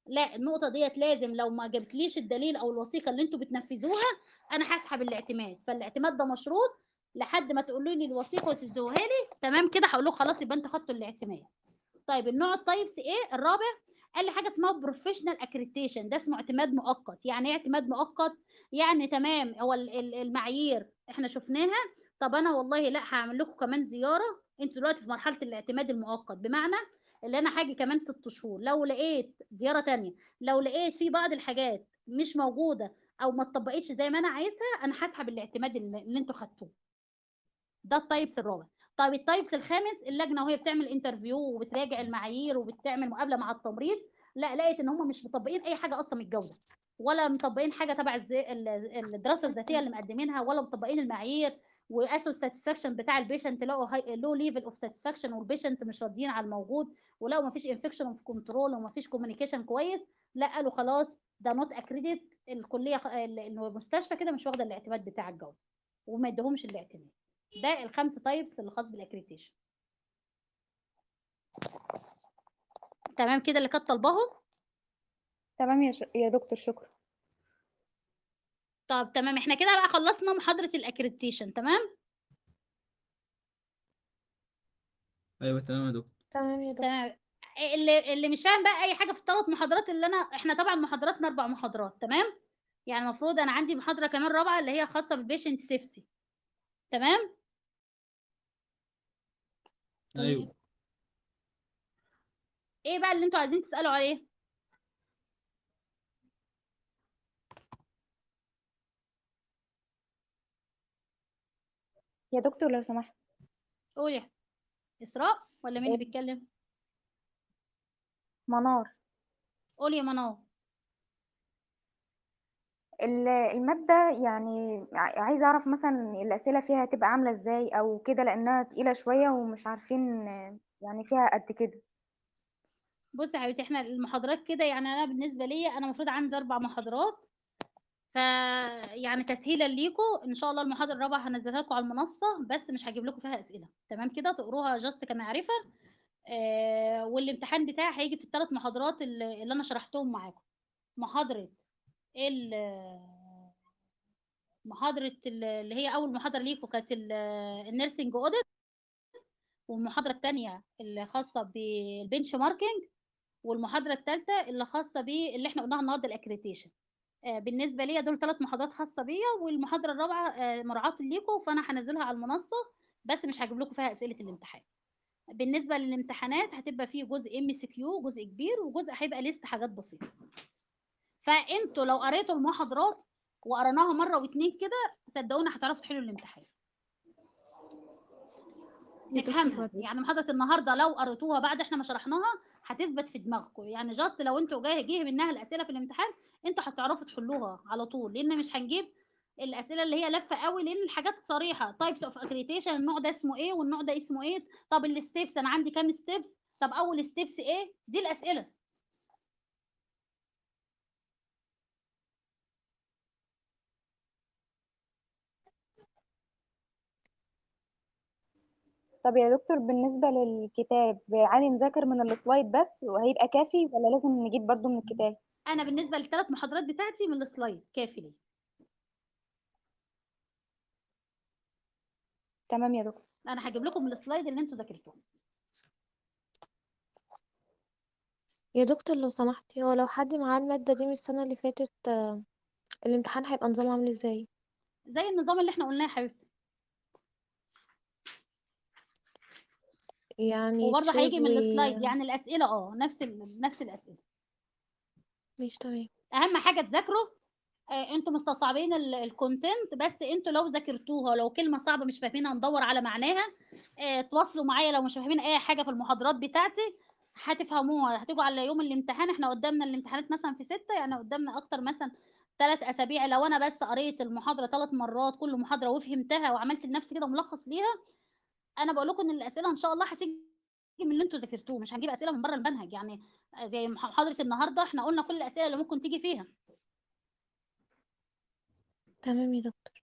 لا النقطه ديت لازم لو ما جبتليش الدليل او الوثيقه اللي انتوا بتنفذوها انا هسحب الاعتماد فالاعتماد ده مشروط لحد ما تقولوا لي الوثيقه وتدوها لي تمام كده هقول لكم خلاص يبقى انتوا خدتوا الاعتماد طيب النوع التايبس ايه الرابع قال لي حاجه اسمها بروفيشنال اكريتيشن ده اسمه اعتماد مؤقت يعني ايه اعتماد مؤقت يعني تمام هو ال- ال- المعايير احنا شفناها طب انا والله لا هعمل لكم كمان زياره انتوا دلوقتي في مرحله الاعتماد المؤقت بمعنى اللي انا هاجي كمان ست شهور لو لقيت زياره تانية لو لقيت في بعض الحاجات مش موجوده او ما اتطبقتش زي ما انا عايزها انا هسحب الاعتماد اللي, اللي انتوا خدتوه ده التايبس الرابع طيب التايبس الخامس اللجنه وهي بتعمل انترفيو وبتراجع المعايير وبتعمل مقابله مع التمريض لا لقيت ان هم مش مطبقين اي حاجه اصلا من الجوده ولا مطبقين حاجه تبع الز- ال- الدراسه الذاتيه اللي مقدمينها ولا مطبقين المعايير وقاسوا الساتسفاكشن بتاع البيشنت لقوا لو ليفل اوف ساتسفاكشن والبيشنت مش راضيين على الموجود ولقوا ما فيش انفكشن اوف كنترول وما فيش كوميونيكيشن كويس لا قالوا خلاص ده نوت اكريديت الكليه خ- ال- المستشفى كده مش واخده الاعتماد بتاع الجوده وما ادهمش الاعتماد ده الخمس تايبس اللي خاص بالاكريتيشن تمام كده اللي كانت طالباهم تمام يا, ش... يا دكتور شكرا طب تمام احنا كده بقى خلصنا محاضرة الاكريديشن تمام ايوه تمام يا دكتور تمام يا دكتور تمام اللي اللي مش فاهم بقى اي حاجة في الثلاث محاضرات اللي انا احنا طبعا محاضراتنا اربع محاضرات تمام يعني المفروض انا عندي محاضرة كمان رابعة اللي هي خاصة بالبيشنت سيفتي تمام ايوه ايه بقى اللي انتوا عايزين تسألوا عليه يا دكتور لو سمحت قولي اسراء ولا مين اللي إيه؟ بيتكلم منار قولي يا منار ال- المادة يعني ع- عايزة أعرف مثلا الأسئلة فيها هتبقى عاملة إزاي أو كده لأنها تقيلة شوية ومش عارفين آه، يعني فيها قد كده بصي يا حبيبتي احنا المحاضرات كده يعني انا بالنسبه لي انا المفروض عندي اربع محاضرات ف يعني تسهيلا ليكم ان شاء الله المحاضره الرابعه هنزلها لكم على المنصه بس مش هجيب لكم فيها اسئله تمام كده تقروها جاست كمعرفه آه والامتحان بتاعي هيجي في الثلاث محاضرات اللي, اللي انا شرحتهم معاكم محاضره ال محاضره ال- اللي هي اول محاضره ليكم كانت ال- النيرسينج اوديت والمحاضره الثانيه اللي خاصه بالبنش ماركينج والمحاضره الثالثه اللي خاصه باللي احنا قلناها النهارده الاكريتيشن آه، بالنسبه ليا دول ثلاث محاضرات خاصه بيا والمحاضره الرابعه آه، مراعاه ليكم فانا هنزلها على المنصه بس مش هجيب لكم فيها اسئله الامتحان بالنسبه للامتحانات هتبقى فيه جزء ام سي كيو جزء كبير وجزء هيبقى ليست حاجات بسيطه فانتوا لو قريتوا المحاضرات وقريناها مره واتنين كده صدقوني هتعرفوا تحلوا الامتحان نفهمها يعني محاضره النهارده لو قريتوها بعد احنا ما شرحناها هتثبت في دماغكم يعني جاست لو انتوا جاي جه منها الاسئله في الامتحان انتوا هتعرفوا تحلوها على طول لان مش هنجيب الاسئله اللي هي لفه قوي لان الحاجات صريحه تايبس اوف اكريتيشن النوع ده اسمه ايه والنوع ده اسمه ايه طب الستبس انا عندي كام ستبس طب اول ستبس ايه دي الاسئله طب يا دكتور بالنسبة للكتاب عادي نذاكر من السلايد بس وهيبقى كافي ولا لازم نجيب برضو من الكتاب انا بالنسبه للثلاث محاضرات بتاعتي من السلايد كافي لي تمام يا دكتور انا هجيب لكم من السلايد اللي انتوا ذاكرتوه يا دكتور لو سمحتي هو لو حد معاه المادة دي من السنة اللي فاتت آه، الامتحان هيبقى نظامه عامل ازاي زي النظام اللي احنا قلناه يا حبيبتي يعني وبرضه هيجي تشيز من و السلايد يعني الاسئله اه نفس ال... نفس الاسئله مش تمام اهم حاجه تذاكروا آه، انتوا مستصعبين الكونتنت بس انتوا لو ذاكرتوها لو كلمه صعبه مش فاهمينها ندور على معناها آه، تواصلوا معايا لو مش فاهمين اي حاجه في المحاضرات بتاعتي هتفهموها هتيجوا على يوم الامتحان احنا قدامنا الامتحانات مثلا في ستة يعني قدامنا اكتر مثلا ثلاث اسابيع لو انا بس قريت المحاضره ثلاث مرات كل محاضره وفهمتها وعملت لنفسي كده ملخص ليها انا بقول لكم ان الاسئله ان شاء الله هتيجي من اللي انتوا ذاكرتوه مش هنجيب اسئله من بره المنهج يعني آه، زي مح- محاضره النهارده احنا قلنا كل الاسئله اللي ممكن تيجي فيها تمام يا دكتور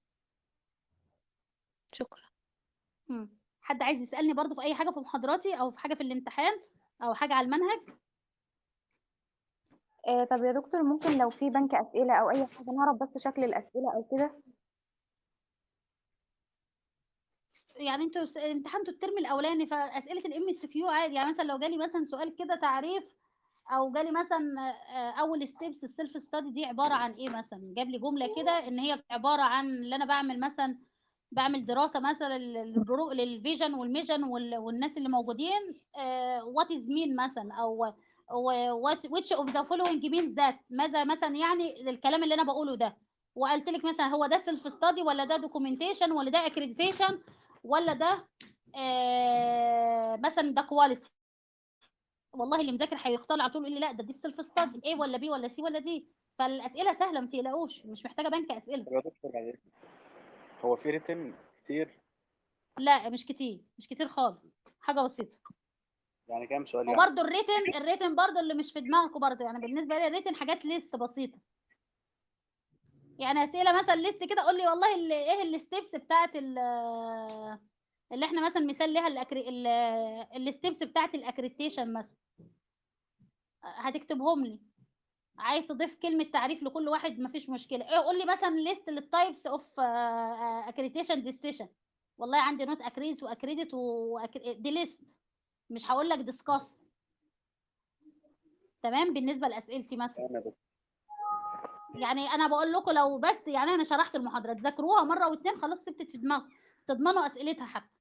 شكرا مم. حد عايز يسألني برضو في أي حاجة في محاضراتي أو في حاجة في الامتحان أو حاجة على المنهج آه طب يا دكتور ممكن لو في بنك أسئلة أو أي حاجة نعرف بس شكل الأسئلة أو كده يعني انتوا س- امتحنتوا الترم الاولاني فاسئله الام اس كيو عادي يعني مثلا لو جالي مثلا سؤال كده تعريف او جالي مثلا آه، اول ستيبس السيلف ستادي دي عباره عن ايه مثلا جاب لي جمله كده ان هي عباره عن اللي انا بعمل مثلا بعمل دراسه مثلا للبرو- للفيجن والميجن وال- والناس اللي موجودين وات از مين مثلا او وات which اوف ذا following means ذات ماذا مثلا يعني الكلام اللي انا بقوله ده وقلت لك مثلا هو ده سيلف ستادي ولا ده دوكيومنتيشن ولا ده اكريديتيشن ولا ده آه مثلا ده كواليتي والله اللي مذاكر هيختار على طول يقول لي لا ده دي السيلف ستادي ايه ولا بي ولا سي ولا دي فالاسئله سهله ما تقلقوش مش محتاجه بنك اسئله طب يا دكتور بعد إذنك، هو في ريتم كتير لا مش كتير مش كتير خالص حاجه بسيطه يعني كام سؤال يعني وبرده الريتن الريتن برضه اللي مش في دماغكم برضه يعني بالنسبه لي الريتن حاجات ليست بسيطه يعني اسئله مثلا ليست كده قول لي والله ال- ايه الستبس بتاعت ال- اللي احنا مثلا مثال ليها الأكري... الستبس بتاعت الاكريتيشن مثلا هتكتبهم لي عايز تضيف كلمه تعريف لكل واحد مفيش مشكله ايه قول لي مثلا ليست للتايبس اوف اكريتيشن ديسيشن والله عندي نوت اكريدت واكريدت دي ليست مش هقول لك ديسكاس تمام بالنسبه لاسئلتي مثلا تمام يا دكتور يعني انا بقول لكم لو بس يعني انا شرحت المحاضره تذاكروها مره واتنين خلاص سبتت في دماغكم تضمنوا اسئلتها حتى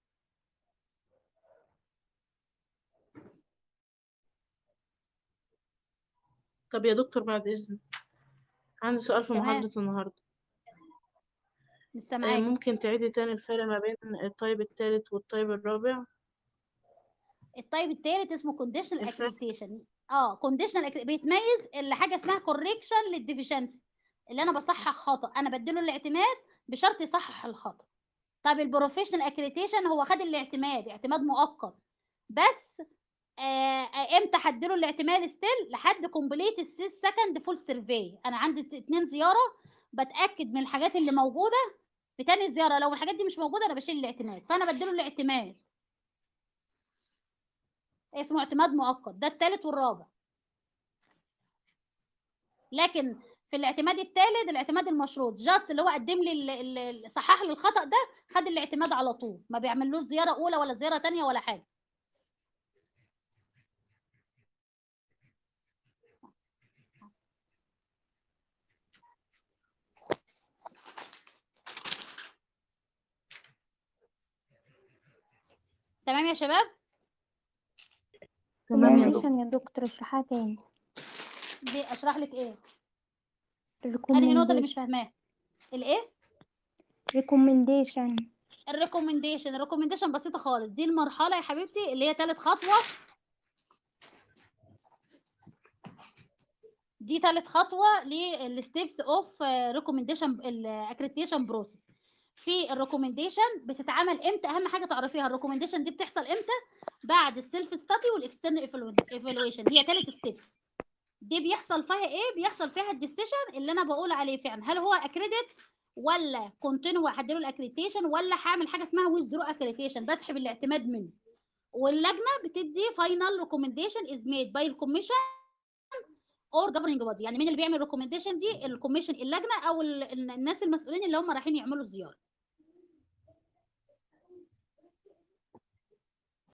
طب يا دكتور بعد إذنك عندي سؤال في تمام. محاضرة النهاردة مش آه، سامعاك ممكن تعيدي تاني الفرق ما بين الطيب الثالث والطيب الرابع الطيب الثالث اسمه كونديشنال الفرق. اكريديتيشن اه كونديشنال بيتميز اللي حاجه اسمها كوريكشن للديفيشنسي اللي انا بصحح خطا انا بديله الاعتماد بشرط يصحح الخطا طب البروفيشنال اكريديتيشن هو خد الاعتماد اعتماد مؤقت بس آه آه، امتى هديله الاعتماد ستيل لحد كومبليت السيس سكند فول سيرفي انا عندي ت- اتنين زياره بتاكد من الحاجات اللي موجوده في تاني زياره لو الحاجات دي مش موجوده انا بشيل الاعتماد فانا بديله الاعتماد اسمه اعتماد مؤقت ده الثالث والرابع لكن في الاعتماد الثالث الاعتماد المشروط جاست اللي هو قدم لي ال- ال- ال- صحح لي الخطا ده خد الاعتماد على طول ما بيعملوش زياره اولى ولا زياره ثانيه ولا حاجه تمام يا شباب تمام يا دكتور recommendation يا دكتور اشرحها تاني دي اشرح لك ايه انهي نقطه اللي مش recommendation فاهماها الايه recommendation الريكومنديشن الريكومنديشن بسيطه خالص دي المرحله يا حبيبتي اللي هي ثالث خطوه دي ثالث خطوه للستيبس اوف ريكومنديشن الاكريديشن بروسيس في الريكومنديشن بتتعمل امتى اهم حاجه تعرفيها الريكومنديشن دي بتحصل امتى بعد السيلف ستادي والاكسترنال ايفالويشن هي ثالث ستيبس دي بيحصل فيها ايه بيحصل فيها الديسيشن اللي انا بقول عليه فعلا هل هو اكريديت ولا كونتينيو هديله الاكريديشن ولا هعمل حاجه اسمها ويزدرو اكريديشن بسحب الاعتماد منه واللجنه بتدي فاينل ريكومنديشن از ميد باي الكوميشن اور جفرنج بودي يعني مين اللي بيعمل ريكومنديشن دي الكوميشن اللجنه او ال- الناس المسؤولين اللي هم رايحين يعملوا الزياره